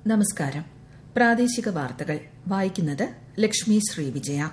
നമസ്കാരം പ്രാദേശിക വാർത്തകൾ വായിക്കുന്നത് ലക്ഷ്മി ശ്രീ വിജയ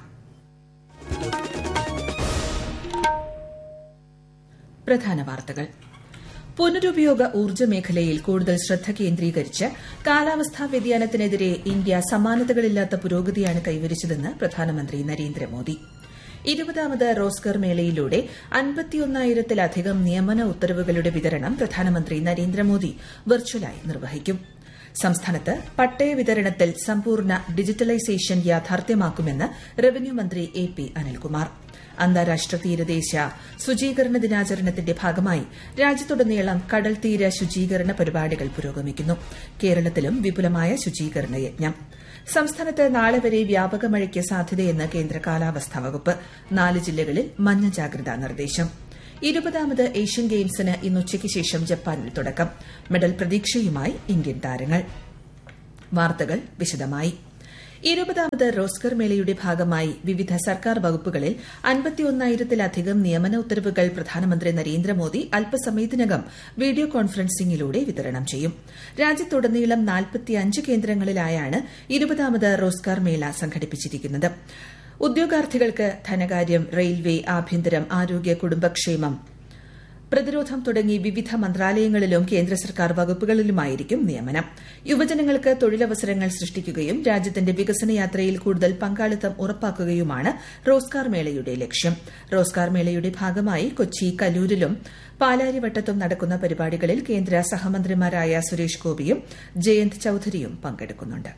പ്രധാന വാർത്തകൾ പുനരുപയോഗ ഊർജ്ജ മേഖലയിൽ കൂടുതൽ ശ്രദ്ധ കേന്ദ്രീകരിച്ച് കാലാവസ്ഥാ വ്യതിയാനത്തിനെതിരെ ഇന്ത്യ സമാനതകളില്ലാത്ത പുരോഗതിയാണ് കൈവരിച്ചതെന്ന് പ്രധാനമന്ത്രി നരേന്ദ്രമോദി ഇരുപതാമത് റോസ്കർ മേളയിലൂടെ അൻപത്തിയൊന്നായിരത്തിലധികം നിയമന ഉത്തരവുകളുടെ വിതരണം പ്രധാനമന്ത്രി നരേന്ദ്രമോദി വെർച്വലായി നിർവഹിക്കും സംസ്ഥാനത്ത് പട്ടയ വിതരണത്തിൽ സമ്പൂർണ്ണ ഡിജിറ്റലൈസേഷൻ യാഥാർത്ഥ്യമാക്കുമെന്ന് റവന്യൂ മന്ത്രി എ പി അനിൽകുമാർ അന്താരാഷ്ട്ര തീരദേശ ശുചീകരണ ദിനാചരണത്തിന്റെ ഭാഗമായി രാജ്യത്തുടനീളം കടൽത്തീര ശുചീകരണ പരിപാടികൾ പുരോഗമിക്കുന്നു കേരളത്തിലും വിപുലമായ ശുചീകരണ യജ്ഞം സംസ്ഥാനത്ത് നാളെ വരെ വ്യാപക മഴയ്ക്ക് സാധ്യതയെന്ന് കേന്ദ്ര കാലാവസ്ഥാ വകുപ്പ് നാല് ജില്ലകളിൽ മഞ്ഞ ജാഗ്രതാ നിർദ്ദേശം ഇരുപതാമത് ഏഷ്യൻ ഗെയിംസിന് ഇന്ന് ഉച്ചയ്ക്ക് ശേഷം ജപ്പാനിൽ തുടക്കം മെഡൽ പ്രതീക്ഷയുമായി ഇന്ത്യൻ താരങ്ങൾ വാർത്തകൾ വിശദമായി ഇരുപതാമത് റോസ്കർ മേളയുടെ ഭാഗമായി വിവിധ സർക്കാർ വകുപ്പുകളിൽ അൻപത്തിയൊന്നായിരത്തിലധികം നിയമന ഉത്തരവുകൾ പ്രധാനമന്ത്രി നരേന്ദ്രമോദി അല്പസമയത്തിനകം വീഡിയോ കോൺഫറൻസിംഗിലൂടെ വിതരണം ചെയ്യും രാജ്യത്തുടനീളം നാൽപ്പത്തിയഞ്ച് കേന്ദ്രങ്ങളിലായാണ് ഇരുപതാമത് റോസ്കാർ മേള സംഘടിപ്പിച്ചിരിക്കുന്നത് ഉദ്യോഗാർത്ഥികൾക്ക് ധനകാര്യം റെയിൽവേ ആഭ്യന്തരം ആരോഗ്യ കുടുംബക്ഷേമം പ്രതിരോധം തുടങ്ങി വിവിധ മന്ത്രാലയങ്ങളിലും കേന്ദ്ര സർക്കാർ വകുപ്പുകളിലുമായിരിക്കും നിയമനം യുവജനങ്ങൾക്ക് തൊഴിലവസരങ്ങൾ സൃഷ്ടിക്കുകയും രാജ്യത്തിന്റെ വികസന യാത്രയിൽ കൂടുതൽ പങ്കാളിത്തം ഉറപ്പാക്കുകയുമാണ് റോസ്കാർ മേളയുടെ ലക്ഷ്യം റോസ്കാർ മേളയുടെ ഭാഗമായി കൊച്ചി കലൂരിലും പാലാരിവട്ടത്തും നടക്കുന്ന പരിപാടികളിൽ കേന്ദ്ര സഹമന്ത്രിമാരായ സുരേഷ് ഗോപിയും ജയന്ത് ചൌധരിയും പങ്കെടുക്കുന്നുണ്ട്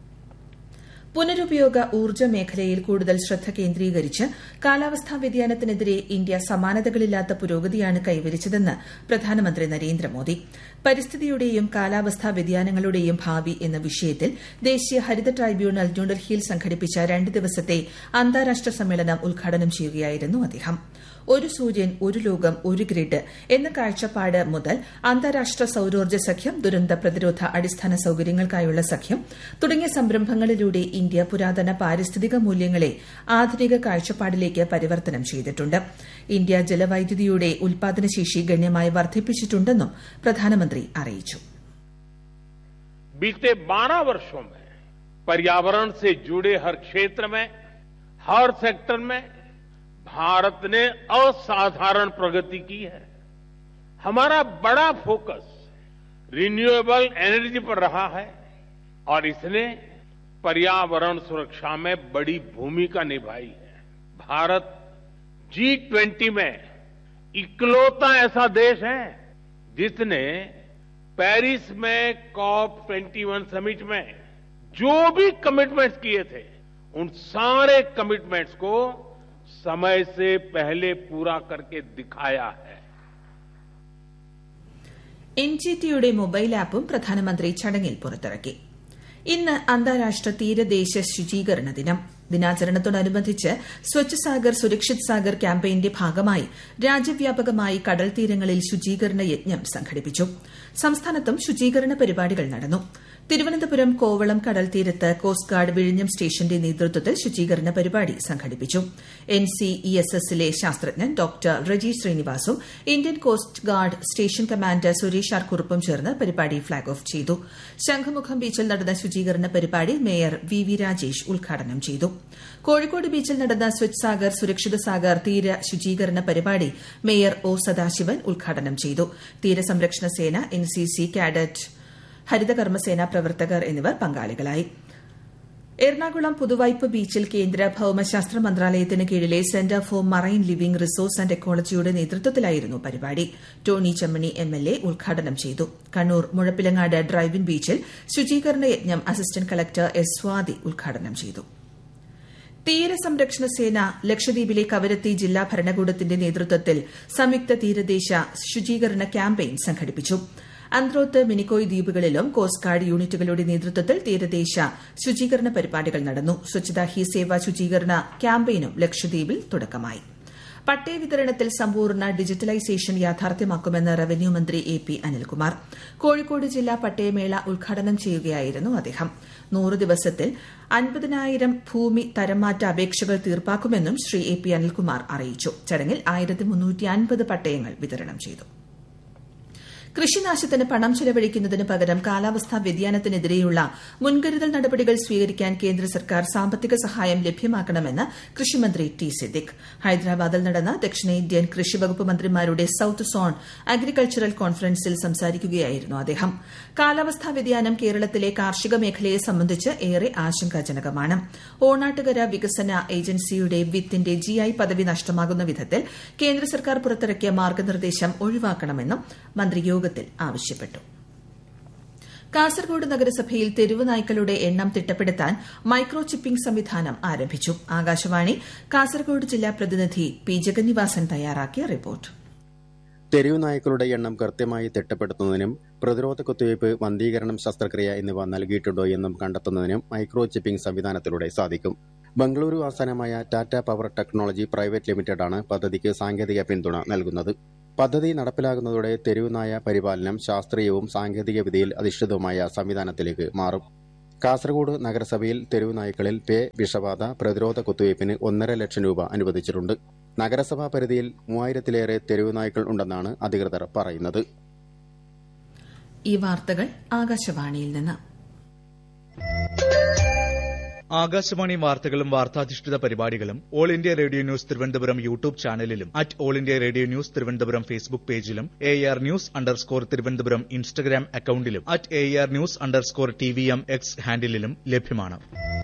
പുനരുപയോഗ ഊർജ്ജ മേഖലയിൽ കൂടുതൽ ശ്രദ്ധ കേന്ദ്രീകരിച്ച് കാലാവസ്ഥാ വ്യതിയാനത്തിനെതിരെ ഇന്ത്യ സമാനതകളില്ലാത്ത പുരോഗതിയാണ് കൈവരിച്ചതെന്ന് പ്രധാനമന്ത്രി നരേന്ദ്രമോദി പരിസ്ഥിതിയുടെയും കാലാവസ്ഥാ വ്യതിയാനങ്ങളുടെയും ഭാവി എന്ന വിഷയത്തിൽ ദേശീയ ഹരിത ട്രൈബ്യൂണൽ ന്യൂഡൽഹിയിൽ സംഘടിപ്പിച്ച രണ്ട് ദിവസത്തെ അന്താരാഷ്ട്ര സമ്മേളനം ഉദ്ഘാടനം ചെയ്യുകയായിരുന്നു അദ്ദേഹം ഒരു സൂര്യൻ ഒരു ലോകം ഒരു ഗ്രിഡ് എന്ന കാഴ്ചപ്പാട് മുതൽ അന്താരാഷ്ട്ര സൌരോർജ്ജ സഖ്യം ദുരന്ത പ്രതിരോധ അടിസ്ഥാന സൌകര്യങ്ങൾക്കായുള്ള സഖ്യം തുടങ്ങിയ സംരംഭങ്ങളിലൂടെ ഇന്ത്യ പുരാതന പാരിസ്ഥിതിക മൂല്യങ്ങളെ ആധുനിക കാഴ്ചപ്പാടിലേക്ക് പരിവർത്തനം ചെയ്തിട്ടുണ്ട് ഇന്ത്യ ജലവൈദ്യുതിയുടെ ഉൽപാദനശേഷി ഗണ്യമായി വർദ്ധിപ്പിച്ചിട്ടുണ്ടെന്നും പ്രധാനമന്ത്രി അറിയിച്ചു बीते 12 वर्षों में पर्यावरण से जुड़े हर क्षेत्र में हर सेक्टर में भारत ने असाधारण प्रगति की है हमारा बड़ा फोकस रिन्यूएबल एनर्जी पर रहा है और इसने पर्यावरण सुरक्षा में बड़ी भूमिका निभाई है भारत जी ट्वेंटी में इकलौता ऐसा देश है जिसने पेरिस में कॉप 21 समिट में जो भी कमिटमेंट्स किए थे उन सारे कमिटमेंट्स को समय से पहले पूरा करके दिखाया है എൻ ജി ടിയുടെ മൊബൈൽ ആപ്പും പ്രധാനമന്ത്രി ചടങ്ങിൽ പുറത്തിറക്കി ഇന്ന് അന്താരാഷ്ട്ര തീരദേശ ശുചീകരണ ദിനം ദിനാചരണത്തോടനുബന്ധിച്ച് സ്വച്ഛ് സാഗർ സുരക്ഷിത് സാഗർ ക്യാമ്പയിന്റെ ഭാഗമായി രാജ്യവ്യാപകമായി കടൽ തീരങ്ങളിൽ ശുചീകരണ യജ്ഞം സംഘടിപ്പിച്ചു സംസ്ഥാനത്തും ശുചീകരണ പരിപാടികൾ നടന്നു തിരുവനന്തപുരം കോവളം കടൽ തീരത്ത് കോസ്റ്റ് ഗാർഡ് വിഴിഞ്ഞം സ്റ്റേഷന്റെ നേതൃത്വത്തിൽ ശുചീകരണ പരിപാടി സംഘടിപ്പിച്ചു എൻ സി ഇ എസ് എസിലെ ശാസ്ത്രജ്ഞൻ ഡോക്ടർ റജി ശ്രീനിവാസും Indian coast guard station commander Suresh R കുറുപ്പും ചേർന്ന് പരിപാടി ഫ്ളാഗ് ഓഫ് ചെയ്തു ശംഖുമുഖം ബീച്ചിൽ നടന്ന ശുചീകരണ പരിപാടി മേയർ വി വി രാജേഷ് ഉദ്ഘാടനം ചെയ്തു കോഴിക്കോട് ബീച്ചിൽ നടന്ന സ്വച്ഛ് സാഗർ സുരക്ഷിത സാഗർ തീര ശുചീകരണ പരിപാടി മേയർ ഒ സദാശിവൻ ഉദ്ഘാടനം ചെയ്തു തീരസംരക്ഷണ സേന എൻ സി സി കാഡറ്റ് ഹരിതകർമ്മസേന പ്രവർത്തകർ എന്നിവർ പങ്കാളികളായി എറണാകുളം പുതുവൈപ്പ് ബീച്ചിൽ കേന്ദ്ര ഭൌമശാസ്ത്ര മന്ത്രാലയത്തിന് കീഴിലെ centre for marine living resource and എക്കോളജിയുടെ നേതൃത്വത്തിലായിരുന്നു പരിപാടി Tony Chemmani M L A ഉദ്ഘാടനം ചെയ്തു കണ്ണൂർ മുഴപ്പിലങ്ങാട് ഡ്രൈവിൻ ബീച്ചിൽ ശുചീകരണ യജ്ഞം അസിസ്റ്റന്റ് കളക്ടർ എസ് സ്വാതി ഉദ്ഘാടനം ചെയ്തു തീരസംരക്ഷണ സേന ലക്ഷദ്വീപിലെ കവരത്തി ജില്ലാ ഭരണകൂടത്തിന്റെ നേതൃത്വത്തിൽ സംയുക്ത തീരദേശ ശുചീകരണ ക്യാമ്പയിൻ സംഘടിപ്പിച്ചു അന്ത്രോത്ത് മിനിക്കോയ് ദ്വീപുകളിലും കോസ്റ്റ് ഗാർഡ് യൂണിറ്റുകളുടെ നേതൃത്വത്തിൽ തീരദേശ ശുചീകരണ പരിപാടികൾ നടന്നു സ്വച്ഛതാ ഹി സേവ ശുചീകരണ ക്യാമ്പയിനും ലക്ഷദ്വീപിൽ തുടക്കമായി പട്ടയ വിതരണത്തിൽ സമ്പൂർണ്ണ ഡിജിറ്റലൈസേഷൻ യാഥാർത്ഥ്യമാക്കുമെന്ന് റവന്യൂ മന്ത്രി എ പി അനിൽകുമാർ കോഴിക്കോട് ജില്ലാ പട്ടയമേള ഉദ്ഘാടനം ചെയ്യുകയായിരുന്നു അദ്ദേഹം നൂറ് ദിവസത്തിൽ അൻപതിനായിരം ഭൂമി തരംമാറ്റ അപേക്ഷകൾ തീർപ്പാക്കുമെന്നും ശ്രീ എ പി അനിൽകുമാർ അറിയിച്ചു ചടങ്ങിൽ ആയിരത്തി പട്ടയങ്ങൾ വിതരണം ചെയ്തു കൃഷിനാശത്തിന് പണം ചെലവഴിക്കുന്നതിന് പകരം കാലാവസ്ഥാ വ്യതിയാനത്തിനെതിരെയുള്ള മുൻകരുതൽ നടപടികൾ സ്വീകരിക്കാൻ കേന്ദ്ര സർക്കാർ സാമ്പത്തിക സഹായം ലഭ്യമാക്കണമെന്ന് കൃഷിമന്ത്രി ടി സിദ്ദിഖ് ഹൈദരാബാദിൽ നടന്ന ദക്ഷിണേന്ത്യൻ കൃഷി വകുപ്പ് മന്ത്രിമാരുടെ സൌത്ത് സോൺ അഗ്രികൾച്ചറൽ കോൺഫറൻസിൽ സംസാരിക്കുകയായിരുന്നു അദ്ദേഹം കാലാവസ്ഥാ വ്യതിയാനം കേരളത്തിലെ കാർഷിക മേഖലയെ സംബന്ധിച്ച് ഏറെ ആശങ്കാജനകമാണ് ഓണാട്ടുകര വികസന ഏജൻസിയുടെ വിത്തിന്റെ ജിഐ പദവി നഷ്ടമാകുന്ന വിധത്തിൽ കേന്ദ്ര സർക്കാർ പുറത്തിറക്കിയ മാർഗനിർദ്ദേശം ഒഴിവാക്കണമെന്നും മന്ത്രി യോഗത്തിൽ ആവശ്യപ്പെട്ടു കാസർഗോഡ് നഗരസഭയിൽ തെരുവ് നായ്ക്കളുടെ എണ്ണം തിട്ടപ്പെടുത്താൻ മൈക്രോ ചിപ്പിംഗ് സംവിധാനം ആരംഭിച്ചു ആകാശവാണി കാസർഗോഡ് ജില്ലാ പ്രതിനിധി പി ജഗന്നിവാസൻ തയ്യാറാക്കിയ റിപ്പോർട്ട് തെരുവ് നായ്ക്കളുടെ എണ്ണം കൃത്യമായി തിട്ടപ്പെടുത്തുന്നതിനും പ്രതിരോധ കുത്തിവയ്പ് വന്ധീകരണം ശസ്ത്രക്രിയ എന്നിവ നൽകിയിട്ടുണ്ടോ എന്നും കണ്ടെത്തുന്നതിനും മൈക്രോ ചിപ്പിംഗ് സംവിധാനത്തിലൂടെ സാധിക്കും ബംഗളൂരു ആസ്ഥാനമായ ടാറ്റ പവർ ടെക്നോളജി പ്രൈവറ്റ് ലിമിറ്റഡാണ് പദ്ധതിക്ക് സാങ്കേതിക പിന്തുണ നൽകുന്നത് പദ്ധതി നടപ്പിലാകുന്നതോടെ തെരുവുനായ പരിപാലനം ശാസ്ത്രീയവും സാങ്കേതിക വിദ്യയിൽ അധിഷ്ഠിതവുമായ സംവിധാനത്തിലേക്ക് മാറും കാസർഗോഡ് നഗരസഭയിൽ തെരുവുനായ്ക്കളിൽ പേ വിഷബാധ പ്രതിരോധ കുത്തിവയ്പ്പിന് ഒന്നര ലക്ഷം രൂപ അനുവദിച്ചിട്ടുണ്ട് നഗരസഭാ പരിധിയിൽ മൂവായിരത്തിലേറെ തെരുവുനായ്ക്കൾ ഉണ്ടെന്നാണ് അധികൃതർ പറയുന്നത് ഈ വാർത്തകൾ ആകാശവാണിയിൽ നിന്ന് ആകാശവാണി വാർത്തകളും വാർത്താധിഷ്ഠിത പരിപാടികളും all India radio news Thiruvananthapuram YouTube ചാനലിലും at all India radio news Thiruvananthapuram Facebook പേജിലും A R news underscore Thiruvananthapuram Instagram അക്കൌണ്ടിലും at A R news underscore T V M X ഹാൻഡിലും ലഭ്യമാണ്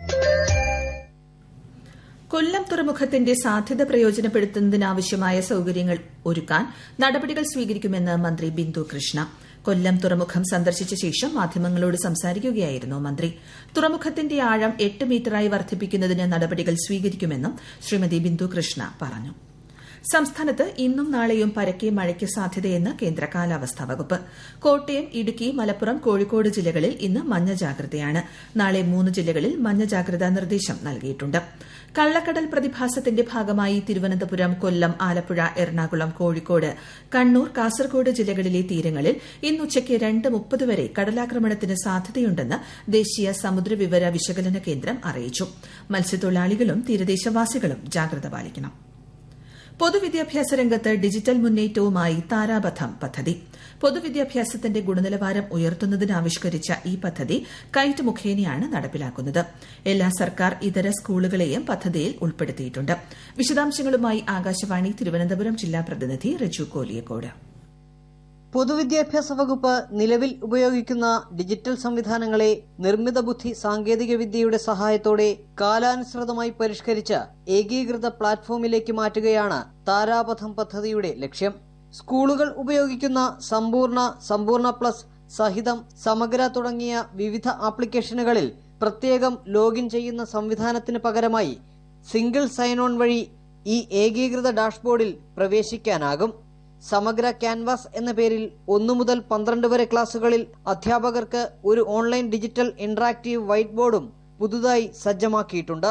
കൊല്ലം തുറമുഖത്തിന്റെ സാധ്യത പ്രയോജനപ്പെടുത്തുന്നതിനാവശ്യമായ സൌകര്യങ്ങൾ ഒരുക്കാൻ നടപടികൾ സ്വീകരിക്കുമെന്ന് മന്ത്രി ബിന്ദു കൃഷ്ണ കൊല്ലം തുറമുഖം സന്ദർശിച്ച ശേഷം മാധ്യമങ്ങളോട് സംസാരിക്കുകയായിരുന്നു മന്ത്രി തുറമുഖത്തിന്റെ ആഴം എട്ട് മീറ്ററായി വർദ്ധിപ്പിക്കുന്നതിന് നടപടികൾ സ്വീകരിക്കുമെന്നും ശ്രീമതി ബിന്ദു കൃഷ്ണ പറഞ്ഞു സംസ്ഥാനത്ത് ഇന്നും നാളെയും പരക്കെ മഴയ്ക്ക് സാധ്യതയെന്ന് കേന്ദ്ര കാലാവസ്ഥാ വകുപ്പ് കോട്ടയം ഇടുക്കി മലപ്പുറം കോഴിക്കോട് ജില്ലകളിൽ ഇന്ന് മഞ്ഞ ജാഗ്രതയാണ് നാളെ മൂന്ന് ജില്ലകളിൽ മഞ്ഞ ജാഗ്രതാ നിർദ്ദേശം നൽകിയിട്ടുണ്ട് കള്ളക്കടൽ പ്രതിഭാസത്തിന്റെ ഭാഗമായി തിരുവനന്തപുരം കൊല്ലം ആലപ്പുഴ എറണാകുളം കോഴിക്കോട് കണ്ണൂർ കാസർഗോഡ് ജില്ലകളിലെ തീരങ്ങളിൽ ഇന്നുച്ചയ്ക്ക് രണ്ട് മുപ്പത് വരെ കടലാക്രമണത്തിന് സാധ്യതയുണ്ടെന്ന് ദേശീയ സമുദ്രവിവര വിശകലന കേന്ദ്രം അറിയിച്ചു മത്സ്യത്തൊഴിലാളികളും തീരദേശവാസികളും ജാഗ്രത പാലിക്കണം പൊതുവിദ്യാഭ്യാസ രംഗത്ത് ഡിജിറ്റൽ മുന്നേറ്റവുമായി താരാപഥം പദ്ധതി പൊതുവിദ്യാഭ്യാസത്തിന്റെ ഗുണനിലവാരം ഉയർത്തുന്നതിന് ആവിഷ്കരിച്ച ഈ പദ്ധതി കൈറ്റ് മുഖേനയാണ് നടപ്പിലാക്കുന്നത് എല്ലാ സർക്കാർ ഇതര സ്കൂളുകളെയും പദ്ധതിയിൽ ഉൾപ്പെടുത്തിയിട്ടുണ്ട് വിശദാംശങ്ങളുമായി ആകാശവാണി തിരുവനന്തപുരം ജില്ലാ പ്രതിനിധി റിജു കോലിയക്കോട് പൊതുവിദ്യാഭ്യാസ വകുപ്പ് നിലവിൽ ഉപയോഗിക്കുന്ന ഡിജിറ്റൽ സംവിധാനങ്ങളെ നിർമ്മിത ബുദ്ധി സാങ്കേതിക വിദ്യയുടെ സഹായത്തോടെ കാലാനുസൃതമായി പരിഷ്കരിച്ച് ഏകീകൃത പ്ലാറ്റ്ഫോമിലേക്ക് മാറ്റുകയാണ് താരാപഥം പദ്ധതിയുടെ ലക്ഷ്യം സ്കൂളുകൾ ഉപയോഗിക്കുന്ന സമ്പൂർണ്ണ സമ്പൂർണ്ണ പ്ലസ് സഹിതം സമഗ്ര തുടങ്ങിയ വിവിധ ആപ്ലിക്കേഷനുകളിൽ പ്രത്യേകം ലോഗിൻ ചെയ്യുന്ന സംവിധാനത്തിന് പകരമായി സിംഗിൾ സൈൻ ഓൺ വഴി ഈ ഏകീകൃത ഡാഷ്ബോർഡിൽ പ്രവേശിക്കാനാകും സമഗ്ര ക്യാൻവാസ് എന്ന പേരിൽ ഒന്നു മുതൽ പന്ത്രണ്ട് വരെ ക്ലാസുകളിൽ അധ്യാപകർക്ക് ഒരു ഓൺലൈൻ ഡിജിറ്റൽ ഇന്ററാക്റ്റീവ് വൈറ്റ് ബോർഡും പുതുതായി സജ്ജമാക്കിയിട്ടുണ്ട്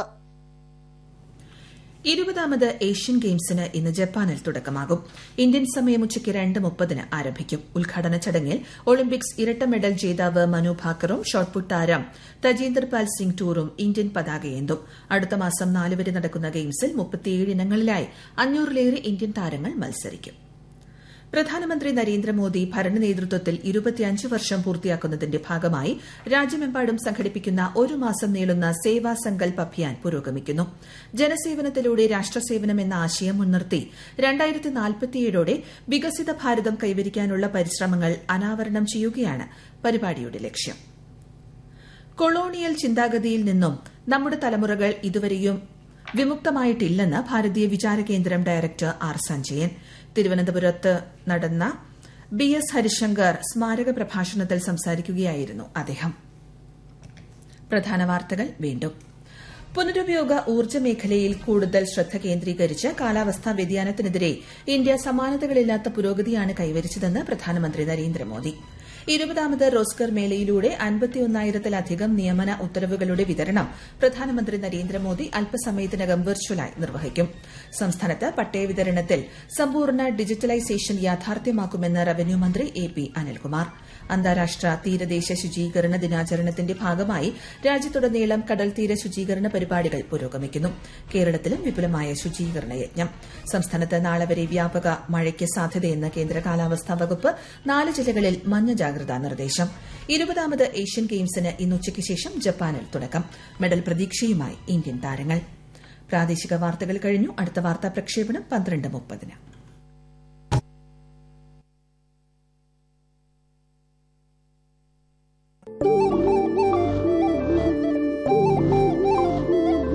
ഇരുപതാമത് ഏഷ്യൻ ഗെയിംസിന് ഇന്ന് ജപ്പാനിൽ തുടക്കമാകും ഇന്ത്യൻ സമയം ഉച്ചയ്ക്ക് രണ്ട് മുപ്പതിന് ആരംഭിക്കും ഉദ്ഘാടന ചടങ്ങിൽ ഒളിമ്പിക്സ് ഇരട്ട മെഡൽ ജേതാവ് മനു ഭാക്കറും ഷോട്ട്പുട്ട് താരം തജീന്ദർ പാൽ സിംഗ് ടൂറും ഇന്ത്യൻ പതാകയേന്തും അടുത്ത മാസം നാല് വരെ നടക്കുന്ന ഗെയിംസിൽ മുപ്പത്തിയേഴ് ഇനങ്ങളിലായി അഞ്ഞൂറിലേറെ ഇന്ത്യൻ താരങ്ങൾ മത്സരിക്കും പ്രധാനമന്ത്രി നരേന്ദ്രമോദി ഭരണ നേതൃത്വത്തിൽ ഇരുപത്തിയഞ്ച് വർഷം പൂർത്തിയാക്കുന്നതിന്റെ ഭാഗമായി രാജ്യമെമ്പാടും സംഘടിപ്പിക്കുന്ന ഒരു മാസം നീളുന്ന സേവാ സങ്കൽപ് അഭിയാൻ പുരോഗമിക്കുന്നു ജനസേവനത്തിലൂടെ രാഷ്ട്രസേവനം എന്ന ആശയം മുൻനിർത്തി രണ്ടായിരത്തി നാൽപ്പത്തിയേഴോടെ വികസിത ഭാരതം കൈവരിക്കാനുള്ള പരിശ്രമങ്ങൾ അനാവരണം ചെയ്യുകയാണ് പരിപാടിയുടെ ലക്ഷ്യം കൊളോണിയൽ ചിന്താഗതിയിൽ നിന്നും നമ്മുടെ തലമുറകൾ ഇതുവരെയും വിമുക്തമായിട്ടില്ലെന്ന് ഭാരതീയ വിചാര കേന്ദ്രം ഡയറക്ടർ ആർ സഞ്ജയൻ തിരുവനന്തപുരത്ത് നടന്ന ബി എസ് ഹരിശങ്കർ സ്മാരക പ്രഭാഷണത്തിൽ സംസാരിക്കുകയായിരുന്നു അദ്ദേഹം പ്രധാന വാർത്തകൾ വീണ്ടും പുനരുപയോഗ ഊർജ്ജ മേഖലയിൽ കൂടുതൽ ശ്രദ്ധ കേന്ദ്രീകരിച്ച് കാലാവസ്ഥാ വ്യതിയാനത്തിനെതിരെ ഇന്ത്യ സമാനതകളില്ലാത്ത പുരോഗതിയാണ് കൈവരിച്ചതെന്ന് പ്രധാനമന്ത്രി നരേന്ദ്രമോദി ഇരുപതാമത് റോസ്കർ മേളയിലൂടെ അൻപത്തിയൊന്നായിരത്തിലധികം നിയമന ഉത്തരവുകളുടെ വിതരണം പ്രധാനമന്ത്രി നരേന്ദ്രമോദി അല്പസമയത്തിനകം വെർച്വലായി നിർവഹിക്കും സംസ്ഥാനത്ത് പട്ടയ വിതരണത്തിൽ സമ്പൂർണ്ണ ഡിജിറ്റലൈസേഷൻ യാഥാർത്ഥ്യമാക്കുമെന്ന് റവന്യൂ മന്ത്രി എ പി അനിൽകുമാർ അന്താരാഷ്ട്ര തീരദേശ ശുചീകരണ ദിനാചരണത്തിന്റെ ഭാഗമായി രാജ്യത്തുടനീളം കടൽത്തീര ശുചീകരണ പരിപാടികൾ പുരോഗമിക്കുന്നു കേരളത്തിലും വിപുലമായ ശുചീകരണ യജ്ഞം സംസ്ഥാനത്ത് നാളെ വരെ വ്യാപക മഴയ്ക്ക് സാധ്യതയെന്ന് കേന്ദ്ര കാലാവസ്ഥാ വകുപ്പ് നാല് ജില്ലകളിൽ മഞ്ഞ ജാഗ്രതാ നിർദ്ദേശം ഇരുപതാമത് ഏഷ്യൻ ഗെയിംസിന് ഇന്ന് ഉച്ചയ്ക്ക് ശേഷം ജപ്പാനിൽ തുടക്കം മെഡൽ പ്രതീക്ഷയുമായി ഇന്ത്യൻ താരങ്ങൾ പ്രാദേശിക വാർത്തകൾ കഴിഞ്ഞു അടുത്ത വാർത്താ പ്രക്ഷേപണം പന്ത്രണ്ട് മുപ്പതിന്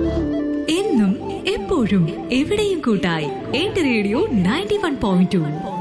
എന്നും എപ്പോഴും എവിടെയും കൂട്ടായി എന്റെ radio ninety one point to